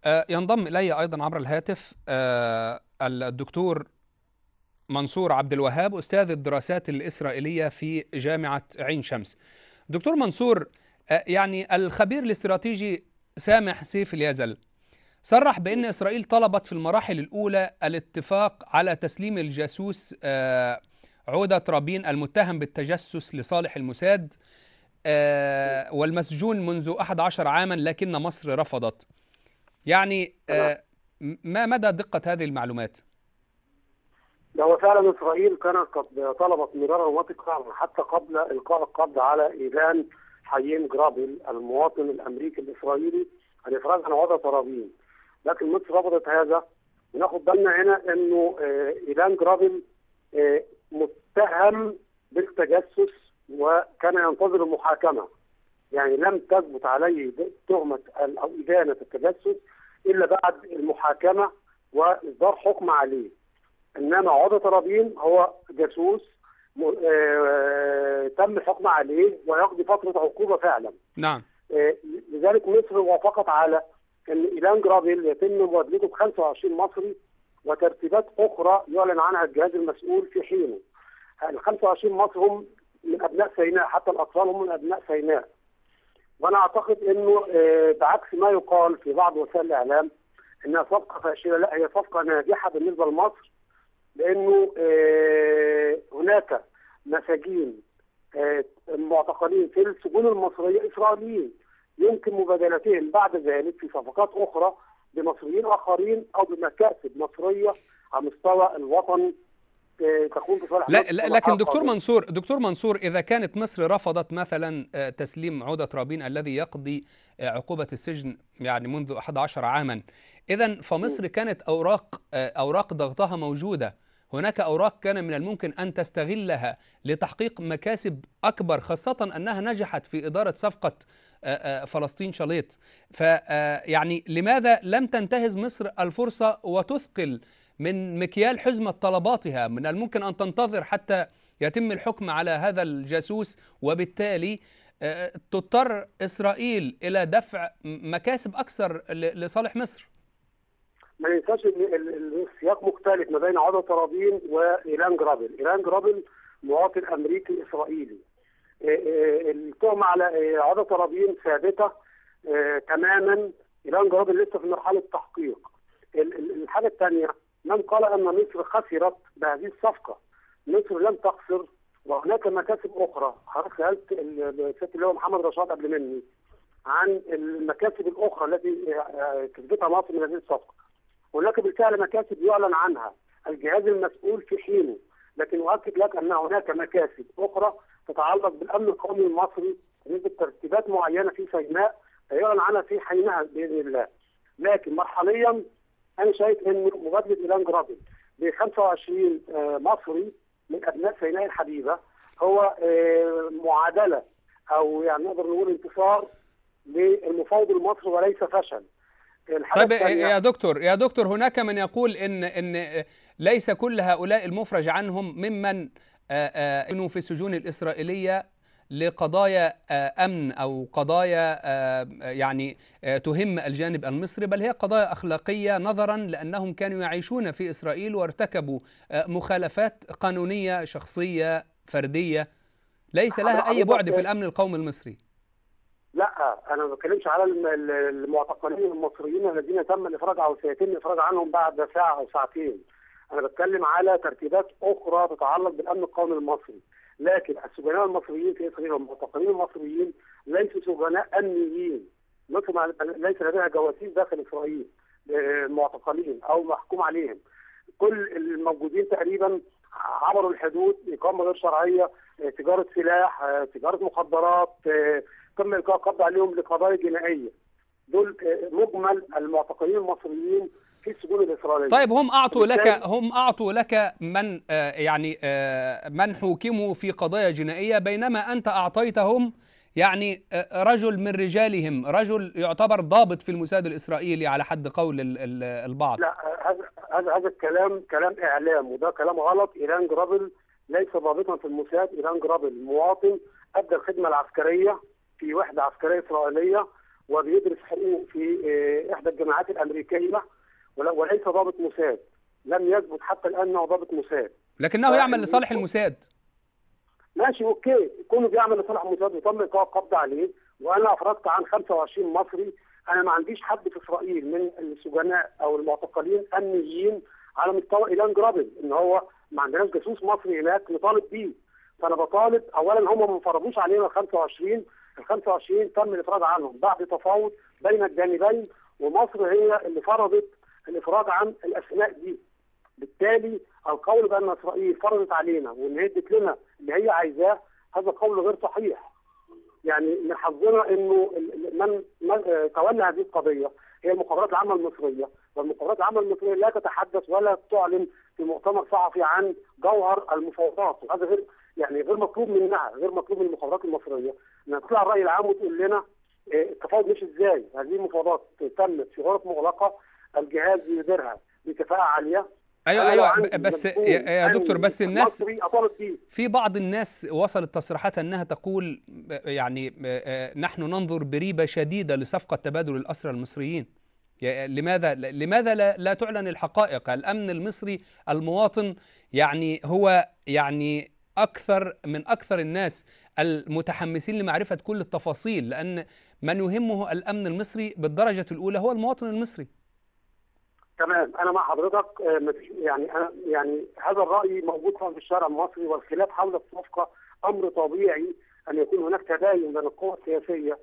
ينضم إلي أيضا عبر الهاتف الدكتور منصور عبد الوهاب أستاذ الدراسات الإسرائيلية في جامعة عين شمس دكتور منصور يعني الخبير الاستراتيجي سامح سيف اليزل صرح بأن إسرائيل طلبت في المراحل الأولى الاتفاق على تسليم الجاسوس عودة رابين المتهم بالتجسس لصالح الموساد والمسجون منذ 11 عاما لكن مصر رفضت يعني ما مدى دقة هذه المعلومات؟ هو فعلا اسرائيل كانت قد طلبت مرارا وتكرارا حتى قبل القاء القبض على ايلان حيين جرابل المواطن الامريكي الاسرائيلي الافراج عن وضع رابين لكن مصر رفضت هذا وناخد بالنا هنا انه ايلان جرابل متهم بالتجسس وكان ينتظر المحاكمه يعني لم تثبت عليه تهمه او ادانه التجسس الا بعد المحاكمه واصدار حكم عليه انما عوده رابين هو جاسوس تم الحكم عليه ويقضي فتره عقوبه فعلا. نعم. لذلك مصر وافقت على ان ايلان جرابيل يتم مبادلته ب 25 مصري وترتيبات اخرى يعلن عنها الجهاز المسؤول في حينه. ال 25 مصر هم من ابناء سيناء حتى الاطفال هم من ابناء سيناء. وانا اعتقد انه بعكس ما يقال في بعض وسائل الاعلام انها صفقه فاشله لا هي صفقه ناجحه بالنسبه لمصر لانه هناك مساجين معتقلين في السجون المصريه اسرائيليين يمكن مبادلتهم بعد ذلك في صفقات اخرى بمصريين اخرين او بمكاسب مصريه على مستوى الوطن تكون في صالح لا لكن دكتور منصور دكتور منصور اذا كانت مصر رفضت مثلا تسليم عوده رابين الذي يقضي عقوبه السجن يعني منذ 11 عاما اذا فمصر كانت اوراق اوراق ضغطها موجوده هناك اوراق كان من الممكن ان تستغلها لتحقيق مكاسب اكبر خاصه انها نجحت في اداره صفقه فلسطين شليط فيعني لماذا لم تنتهز مصر الفرصه وتثقل من مكيال حزمة طلباتها من الممكن أن تنتظر حتى يتم الحكم على هذا الجاسوس وبالتالي تضطر إسرائيل إلى دفع مكاسب أكثر لصالح مصر ما ننساش ان السياق مختلف ما بين عودة رابين وايلان جرابل، ايلان جرابل مواطن امريكي اسرائيلي. التهمة على عودة رابين ثابتة تماما ايلان جرابل لسه في مرحلة تحقيق. الحاجة الثانية من قال ان مصر خسرت بهذه الصفقه؟ مصر لم تخسر وهناك مكاسب اخرى، حضرتك سالت الست اللي هو محمد رشاد قبل مني عن المكاسب الاخرى التي كسبتها مصر من هذه الصفقه. هناك بالفعل مكاسب يعلن عنها الجهاز المسؤول في حينه، لكن اؤكد لك ان هناك مكاسب اخرى تتعلق بالامن القومي المصري بالنسبه ترتيبات معينه في سيناء يعلن عنها في حينها باذن الله. لكن مرحليا انا شايف ان مبادله ايلان جرابل ب 25 مصري من ابناء سيناء الحبيبه هو معادله او يعني نقدر نقول انتصار للمفاوض المصري وليس فشل. طيب يا دكتور يا دكتور هناك من يقول ان ان ليس كل هؤلاء المفرج عنهم ممن كانوا في السجون الاسرائيليه لقضايا امن او قضايا يعني تهم الجانب المصري بل هي قضايا اخلاقيه نظرا لانهم كانوا يعيشون في اسرائيل وارتكبوا مخالفات قانونيه شخصيه فرديه ليس لها اي بعد في الامن القومي المصري. لا انا ما بتكلمش على المعتقلين المصريين الذين تم الافراج او سيتم الافراج عنهم بعد ساعه او ساعتين. انا بتكلم على ترتيبات اخرى تتعلق بالامن القومي المصري. لكن السجناء المصريين في اسرائيل والمعتقلين المصريين ليسوا سجناء امنيين مصر ليس لديها جواسيس داخل اسرائيل معتقلين او محكوم عليهم كل الموجودين تقريبا عبروا الحدود اقامه غير شرعيه تجاره سلاح تجاره مخدرات تم القاء قبض عليهم لقضايا جنائيه دول مجمل المعتقلين المصريين في السجون الاسرائيليه طيب هم اعطوا لك هم اعطوا لك من يعني من حوكموا في قضايا جنائيه بينما انت اعطيتهم يعني رجل من رجالهم رجل يعتبر ضابط في الموساد الاسرائيلي على حد قول البعض لا هذا هذا هذا الكلام كلام اعلام وده كلام غلط ايران جرابل ليس ضابطا في الموساد ايران جرابل مواطن ادى الخدمه العسكريه في وحده عسكريه اسرائيليه وبيدرس حقوق في آه، احدى الجامعات الامريكيه ولا- وليس ضابط موساد لم يثبت حتى الان انه ضابط موساد لكنه ف- يعمل لصالح الموساد ماشي اوكي كونه بيعمل لصالح موساد وتم ايقاع القبض عليه وانا افرجت عن 25 مصري انا ما عنديش حد في اسرائيل من السجناء او المعتقلين امنيين على مستوى ايلان جرابل ان هو ما عندناش جاسوس مصري هناك نطالب بيه فانا بطالب اولا هم ما فرضوش علينا ال 25 ال 25 تم الافراج عنهم بعد تفاوض بين الجانبين ومصر هي اللي فرضت الافراج عن الاسماء دي بالتالي القول بان اسرائيل فرضت علينا وان هي ادت لنا اللي هي عايزاه هذا قول غير صحيح. يعني من حظنا انه ال- ال- من من آه، تولى هذه القضيه هي المخابرات العامه المصريه والمخابرات العامه المصريه لا تتحدث ولا تعلن في مؤتمر صحفي عن جوهر المفاوضات وهذا غير يعني غير مطلوب منها غير مطلوب من المخابرات المصريه انها تطلع الراي العام وتقول لنا آه، التفاوض مش ازاي هذه المفاوضات تمت في غرف مغلقه الجهاز يديرها بكفاءه عاليه ايوه أنا لو ايوه عندي بس مسؤول يا يا دكتور أمني بس الناس مصري اطالب بيه في بعض الناس وصلت تصريحاتها انها تقول يعني آه، نحن ننظر بريبه شديده لصفقه تبادل الاسرى المصريين يا- لماذا لماذا لا, لا تعلن الحقائق الامن المصري المواطن يعني هو يعني اكثر من اكثر الناس المتحمسين لمعرفه كل التفاصيل لان من يهمه الامن المصري بالدرجه الاولى هو المواطن المصري تمام انا مع حضرتك آه، مفيش يعني انا يعني هذا الراي موجود في الشارع المصري والخلاف حول الصفقه امر طبيعي ان يكون هناك تباين بين القوى السياسيه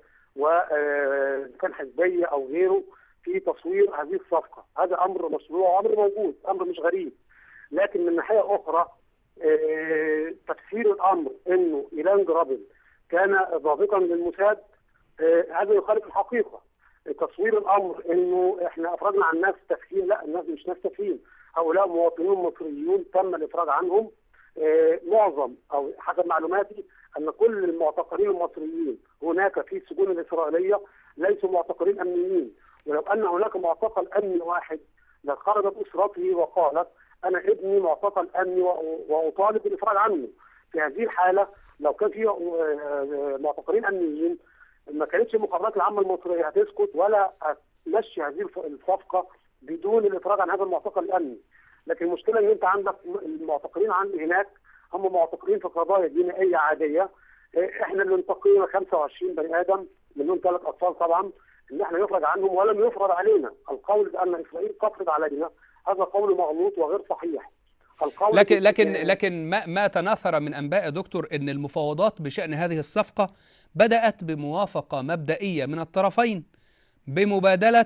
وان كان حزبيه او غيره في تصوير هذه الصفقه هذا امر مشروع وامر موجود امر مش غريب لكن من ناحيه اخرى آه، تفسير الامر انه ايلان جرابل كان ضابطا للموساد آه، هذا يخالف الحقيقه تصوير الامر انه احنا افرجنا عن ناس تفهيم لا الناس مش ناس تفهيم هؤلاء مواطنون مصريون تم الافراج عنهم آه، معظم او حسب معلوماتي ان كل المعتقلين المصريين هناك في السجون الاسرائيليه ليسوا معتقلين امنيين ولو ان هناك معتقل امني واحد لخرجت اسرته وقالت انا ابني معتقل امني وأ- واطالب بالافراج عنه في هذه الحاله لو كان في آه، معتقلين امنيين ما كانتش المخابرات العامه المصريه هتسكت ولا هتمشي هذه الف- الصفقه بدون الافراج عن هذا المعتقل الامني لكن المشكله ان انت عندك المعتقلين عن هناك هم معتقلين في قضايا جنائيه عاديه إيه، احنا اللي انتقينا 25 بني ادم منهم ثلاث اطفال طبعا ان احنا يفرج عنهم ولم يفرض علينا القول بان اسرائيل تفرض علينا هذا قول مغلوط وغير صحيح القول لكن بال- لكن لكن ما ما تناثر من انباء يا دكتور ان المفاوضات بشان هذه الصفقه بدات بموافقه مبدئيه من الطرفين بمبادله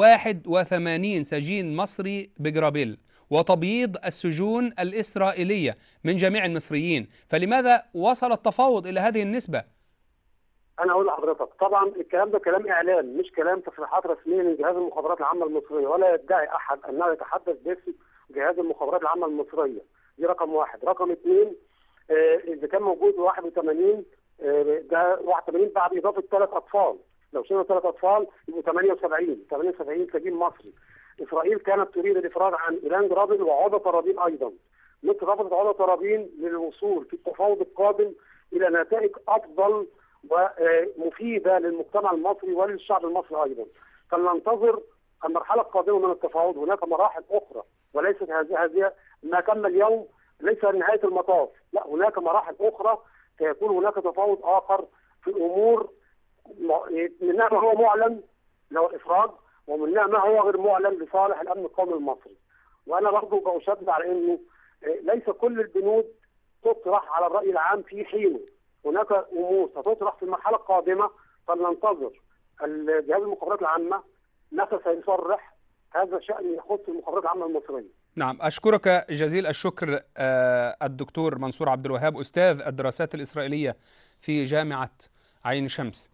81 سجين مصري بجرابيل وتبييض السجون الاسرائيليه من جميع المصريين فلماذا وصل التفاوض الى هذه النسبه انا اقول لحضرتك طبعا الكلام ده كلام اعلام مش كلام تصريحات رسميه من جهاز المخابرات العامه المصريه ولا يدعي احد انه يتحدث باسم جهاز المخابرات العامه المصريه دي رقم واحد رقم اثنين آه اذا كان موجود 81 آه ده 81 بعد اضافه ثلاث اطفال لو شلنا ثلاث اطفال يبقوا 78 78 سجين مصري اسرائيل كانت تريد الافراج عن ايران جرابل وعوده طرابين ايضا مصر رفضت عوده طرابين للوصول في التفاوض القادم الى نتائج افضل ومفيده للمجتمع المصري وللشعب المصري ايضا فلننتظر المرحله القادمه من التفاوض هناك مراحل اخرى وليست هذه هذه ما تم اليوم ليس نهايه المطاف لا هناك مراحل اخرى سيكون هناك تفاوض اخر في امور منها ما هو معلن لو الافراج ومنها ما هو غير معلن لصالح الامن القومي المصري وانا برضه بشدد على انه ليس كل البنود تطرح على الراي العام في حينه هناك امور ستطرح في المرحله القادمه فلننتظر الجهاز المخابرات العامه متى سيصرح هذا شان يخص المخابرات العامه المصريه. نعم اشكرك جزيل الشكر الدكتور منصور عبد الوهاب استاذ الدراسات الاسرائيليه في جامعه عين شمس.